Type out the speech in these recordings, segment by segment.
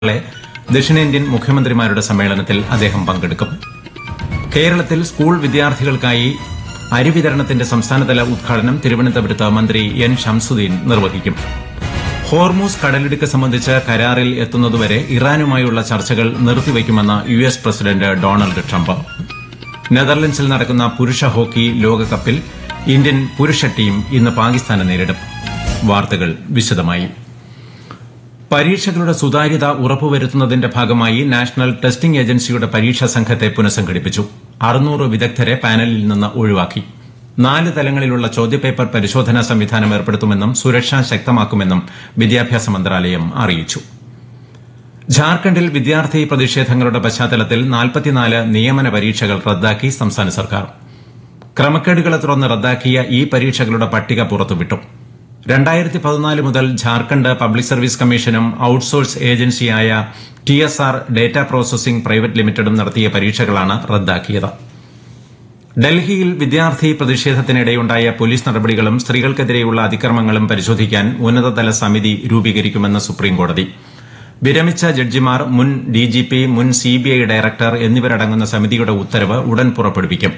നാളെ ദക്ഷിണേന്ത്യൻ മുഖ്യമന്ത്രിമാരുടെ സമ്മേളനത്തിൽ അദ്ദേഹം പങ്കെടുക്കും കേരളത്തിൽ സ്കൂൾ വിദ്യാർത്ഥികൾക്കായി അരി വിതരണത്തിന്റെ സംസ്ഥാനതല ഉദ്ഘാടനം തിരുവനന്തപുരത്ത് മന്ത്രി എൻ ഷംസുദ്ദീൻ നിർവഹിക്കും ഹോർമൂസ് കടലിടുക്ക് സംബന്ധിച്ച് കരാറിൽ എത്തുന്നതുവരെ ഇറാനുമായുള്ള ചർച്ചകൾ നിർത്തിവയ്ക്കുമെന്ന് U S president Donald Trump നെതർലൻഡ്സിൽ നടക്കുന്ന പുരുഷ ഹോക്കി ലോകകപ്പിൽ ഇന്ത്യൻ പുരുഷ ടീം ഇന്ന് പാകിസ്ഥാനെ നേരിടും വാർത്തകൾ വിശദമായി പരീക്ഷകളുടെ സുതാര്യത ഉറപ്പുവരുത്തുന്നതിന്റെ ഭാഗമായി നാഷണൽ ടെസ്റ്റിംഗ് ഏജൻസിയുടെ പരീക്ഷാ സംഘത്തെ പുനഃസംഘടിപ്പിച്ചു അറുന്നൂറ് വിദഗ്ധരെ പാനലിൽ നിന്ന് ഒഴിവാക്കി നാല് തലങ്ങളിലുള്ള ചോദ്യപേപ്പർ പരിശോധനാ സംവിധാനം ഏർപ്പെടുത്തുമെന്നും സുരക്ഷ ശക്തമാക്കുമെന്നും വിദ്യാഭ്യാസ മന്ത്രാലയം അറിയിച്ചു ഝാർഖണ്ഡിൽ വിദ്യാർത്ഥി പ്രതിഷേധങ്ങളുടെ പശ്ചാത്തലത്തിൽ നാൽപ്പത്തിനാല് നിയമന പരീക്ഷകൾ റദ്ദാക്കി സംസ്ഥാന സർക്കാർ ക്രമക്കേടുകളെ തുടർന്ന് റദ്ദാക്കിയ ഈ പരീക്ഷകളുടെ പട്ടിക പുറത്തുവിട്ടു രണ്ടായിരത്തി പതിനാല് മുതൽ ഝാർഖണ്ഡ് പബ്ലിക് സർവീസ് കമ്മീഷനും ഔട്ട്സോഴ്സ് ഏജൻസിയായ T S R data processing private ലിമിറ്റഡും നടത്തിയ പരീക്ഷകളാണ് റദ്ദാക്കിയത് ഡൽഹിയിൽ വിദ്യാർത്ഥി പ്രതിഷേധത്തിനിടെയുണ്ടായ പോലീസ് നടപടികളും സ്ത്രീകൾക്കെതിരെയുള്ള അതിക്രമങ്ങളും പരിശോധിക്കാൻ ഉന്നതതല സമിതി രൂപീകരിക്കുമെന്ന് സുപ്രീംകോടതി വിരമിച്ച ജഡ്ജിമാർ മുൻ ഡിജിപി മുൻ സിബിഐ ഡയറക്ടർ എന്നിവരടങ്ങുന്ന സമിതിയുടെ ഉത്തരവ് ഉടൻ പുറപ്പെടുവിക്കും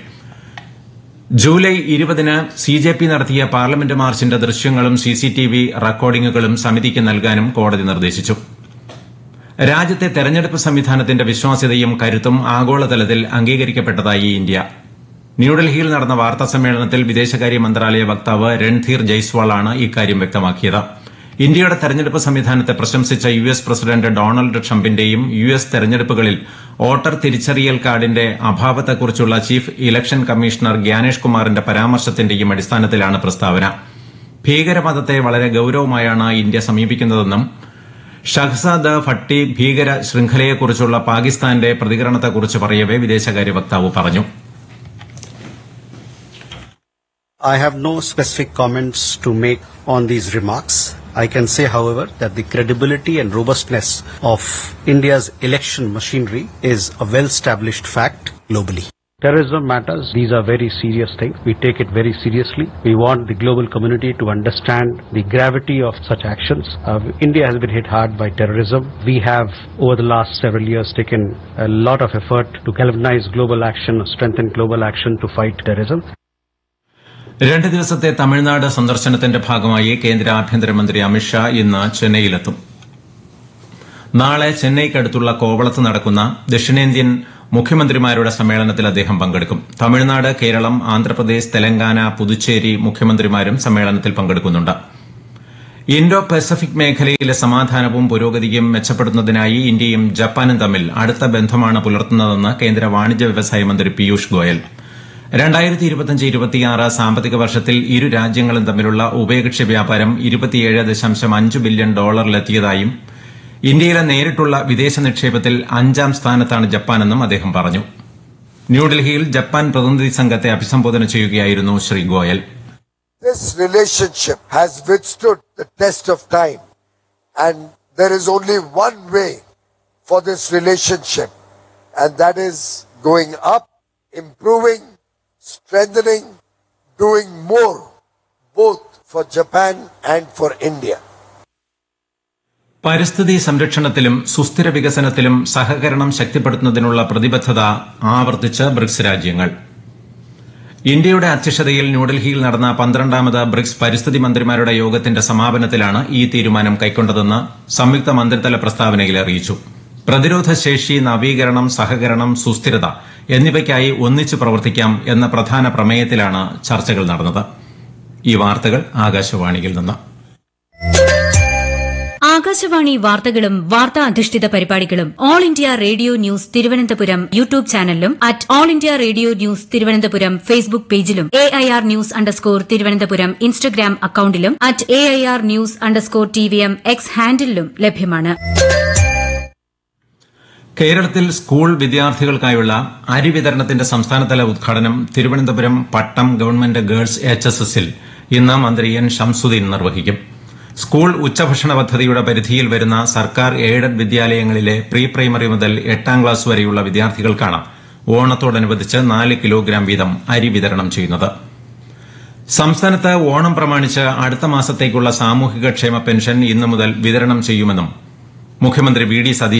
ജൂലൈ ഇരുപതിന് സി ജെ പി നടത്തിയ പാർലമെന്റ് മാർച്ചിന്റെ ദൃശ്യങ്ങളും സിസിടിവി റെക്കോർഡിംഗുകളും സമിതിക്ക് നൽകാനും കോടതി നിർദ്ദേശിച്ചു രാജ്യത്തെ തെരഞ്ഞെടുപ്പ് സംവിധാനത്തിന്റെ വിശ്വാസ്യതയും കരുത്തും ആഗോളതലത്തിൽ അംഗീകരിക്കപ്പെട്ടതായി ഇന്ത്യ ന്യൂഡൽഹിയിൽ നടന്ന വാർത്താ സമ്മേളനത്തിൽ വിദേശകാര്യ മന്ത്രാലയ വക്താവ് രൺധീർ ജയ്സ്വാളാണ് ഇക്കാര്യം വ്യക്തമാക്കിയത് ഇന്ത്യയുടെ തെരഞ്ഞെടുപ്പ് സംവിധാനത്തെ പ്രശംസിച്ച യു എസ് പ്രസിഡന്റ് ഡൊണാൾഡ് ട്രംപിന്റെയും യു എസ് തെരഞ്ഞെടുപ്പുകളിൽ വോട്ടർ തിരിച്ചറിയൽ കാർഡിന്റെ അഭാവത്തെക്കുറിച്ചുള്ള ചീഫ് ഇലക്ഷൻ കമ്മീഷണർ ഗ്യാനേഷ് കുമാറിന്റെ പരാമർശത്തിന്റെയും അടിസ്ഥാനത്തിലാണ് പ്രസ്താവന ഭീകരമതത്തെ വളരെ ഗൌരവമായാണ് ഇന്ത്യ സമീപിക്കുന്നതെന്നും ഷഹ്സാദ് ഭട്ടി ഭീകര ശൃംഖലയെക്കുറിച്ചുള്ള പാകിസ്ഥാന്റെ പ്രതികരണത്തെക്കുറിച്ച് പറയവെ വിദേശകാര്യ വക്താവ് പറഞ്ഞു I have no specific comments to make on these remarks. I can say, however, that the credibility and robustness of India's election machinery is a well-established fact globally. Terrorism matters. These are very serious things. We take it very seriously. We want the global community to understand the gravity of such actions. Uh, India has been hit hard by terrorism. We have, over the last several years, taken a lot of effort to galvanize global action, strengthen global action to fight terrorism. രണ്ട് ദിവസത്തെ തമിഴ്നാട് സന്ദർശനത്തിന്റെ ഭാഗമായി കേന്ദ്ര ആഭ്യന്തരമന്ത്രി അമിത്ഷാ ഇന്ന് ചെന്നൈയിലെത്തും നാളെ ചെന്നൈക്കടുത്തുള്ള കോവളത്ത് നടക്കുന്ന ദക്ഷിണേന്ത്യൻ മുഖ്യമന്ത്രിമാരുടെ സമ്മേളനത്തിൽ അദ്ദേഹം പങ്കെടുക്കും തമിഴ്നാട് കേരളം ആന്ധ്രാപ്രദേശ് തെലങ്കാന പുതുച്ചേരി മുഖ്യമന്ത്രിമാരും സമ്മേളനത്തിൽ പങ്കെടുക്കുന്നുണ്ട് ഇൻഡോ പസഫിക് മേഖലയിലെ സമാധാനവും പുരോഗതിയും മെച്ചപ്പെടുത്തുന്നതിനായി ഇന്ത്യയും ജപ്പാനും തമ്മിൽ അടുത്ത ബന്ധമാണ് പുലർത്തുന്നതെന്ന് കേന്ദ്ര വാണിജ്യ വ്യവസായ മന്ത്രി പീയൂഷ് ഗോയൽ രണ്ടായിരത്തി ഇരുപത്തിയഞ്ച് ഇരുപത്തിയാറ് സാമ്പത്തിക വർഷത്തിൽ ഇരു രാജ്യങ്ങളും തമ്മിലുള്ള ഉഭയകക്ഷി വ്യാപാരം ഇരുപത്തിയേഴ് ദശാംശം അഞ്ച് ബില്യൺ ഡോളറിലെത്തിയതായും ഇന്ത്യയിലെ നേരിട്ടുള്ള വിദേശ നിക്ഷേപത്തിൽ അഞ്ചാം സ്ഥാനത്താണ് ജപ്പാനെന്നും അദ്ദേഹം പറഞ്ഞു ന്യൂഡൽഹിയിൽ ജപ്പാൻ പ്രതിനിധി സംഘത്തെ അഭിസംബോധന ചെയ്യുകയായിരുന്നു Shri Goyal This relationship has withstood the test of time, and there is only one way for this relationship, and that is going up, improving, strengthening, doing more, both for Japan and for India. പരിസ്ഥിതി സംരക്ഷണത്തിലും സുസ്ഥിര വികസനത്തിലും സഹകരണം ശക്തിപ്പെടുത്തുന്നതിനുള്ള പ്രതിബദ്ധത ആവർത്തിച്ച് BRICS രാജ്യങ്ങൾ ഇന്ത്യയുടെ അധ്യക്ഷതയിൽ ന്യൂഡൽഹിയിൽ നടന്ന പന്ത്രണ്ടാമത് ബ്രിക്സ് പരിസ്ഥിതി മന്ത്രിമാരുടെ യോഗത്തിന്റെ സമാപനത്തിലാണ് ഈ തീരുമാനം കൈക്കൊണ്ടതെന്ന് സംയുക്ത മന്ത്രിതല പ്രസ്താവനയിൽ അറിയിച്ചു പ്രതിരോധ ശേഷി നവീകരണം സഹകരണം സുസ്ഥിരത എന്നിവയ്ക്കായി ഒന്നിച്ചു പ്രവർത്തിക്കാം എന്ന പ്രധാന പ്രമേയത്തിലാണ് ചർച്ചകൾ നടന്നത് ഈ വാർത്തകൾ ആകാശവാണിയിൽ നിന്ന് ആകാശവാണി വാർത്തകളും വാർത്താ അധിഷ്ഠിത പരിപാടികളും All India Radio news Thiruvananthapuram YouTube ചാനലിലും at All India Radio news Thiruvananthapuram Facebook പേജിലും A I R news underscore Thiruvananthapuram Instagram അക്കൌണ്ടിലും at A I R news underscore T V M X ഹാൻഡിലും ലഭ്യമാണ് കേരളത്തിൽ സ്കൂൾ വിദ്യാർത്ഥികൾക്കായുള്ള അരി വിതരണത്തിന്റെ സംസ്ഥാനതല ഉദ്ഘാടനം Thiruvananthapuram Pattom government girls H S എസിൽ ഇന്ന് മന്ത്രി എൻ ഷംസുദ്ദീൻ നിർവഹിക്കും സ്കൂൾ ഉച്ചഭക്ഷണ പദ്ധതിയുടെ പരിധിയിൽ വരുന്ന സർക്കാർ എയ്ഡഡ് വിദ്യാലയങ്ങളിലെ പ്രീ പ്രൈമറി മുതൽ എട്ടാം ക്ലാസ് വരെയുള്ള വിദ്യാർത്ഥികൾക്കാണ് ഓണത്തോടനുബന്ധിച്ച് നാല് കിലോഗ്രാം വീതം അരി വിതരണം ചെയ്യുന്നത് സംസ്ഥാനത്ത് ഓണം പ്രമാണിച്ച് അടുത്ത മാസത്തേക്കുള്ള സാമൂഹിക ക്ഷേമ പെൻഷൻ ഇന്നു മുതൽ വിതരണം ചെയ്യുമെന്നും മുഖ്യമന്ത്രി വി ഡി സതീശൻ